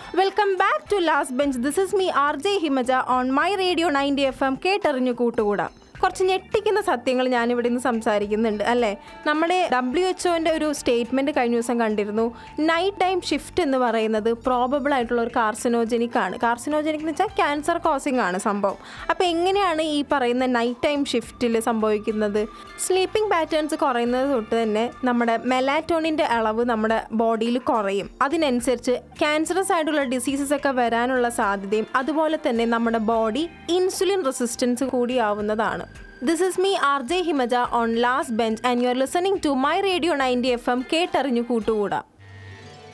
welcome back to last bench this is me R J Himaja on my radio ninety F M കേട്ടറിഞ്ഞു കൂട്ടുകൂടാം കുറച്ച് ഞെട്ടിക്കുന്ന സത്യങ്ങൾ ഞാനിവിടെ നിന്ന് സംസാരിക്കുന്നുണ്ട് അല്ലേ നമ്മുടെ ഡബ്ല്യു എച്ച് ഒൻ്റെ ഒരു സ്റ്റേറ്റ്മെൻറ്റ് കഴിഞ്ഞ ദിവസം കണ്ടിരുന്നു നൈറ്റ് ടൈം ഷിഫ്റ്റ് എന്ന് പറയുന്നത് പ്രോബബിൾ ആയിട്ടുള്ള ഒരു കാർസിനോജനിക് ആണ് കാർസിനോജനിക് എന്ന് വെച്ചാൽ ക്യാൻസർ കോസിംഗ് ആണ് സംഭവം അപ്പോൾ എങ്ങനെയാണ് ഈ പറയുന്ന നൈറ്റ് ടൈം ഷിഫ്റ്റിൽ സംഭവിക്കുന്നത് സ്ലീപ്പിംഗ് പാറ്റേൺസ് കുറയുന്നത് തൊട്ട് തന്നെ നമ്മുടെ മെലാറ്റോണിൻ്റെ അളവ് നമ്മുടെ ബോഡിയിൽ കുറയും അതിനനുസരിച്ച് ക്യാൻസറസ് ആയിട്ടുള്ള ഡിസീസസ് ഒക്കെ വരാനുള്ള സാധ്യതയും അതുപോലെ തന്നെ നമ്മുടെ ബോഡി ഇൻസുലിൻ റെസിസ്റ്റൻസ് കൂടിയാവുന്നതാണ് this is me R J Himaja on last bench and you are listening to my radio ninety F M കേട്ടറിഞ്ഞു കൂട്ടുകൂടാ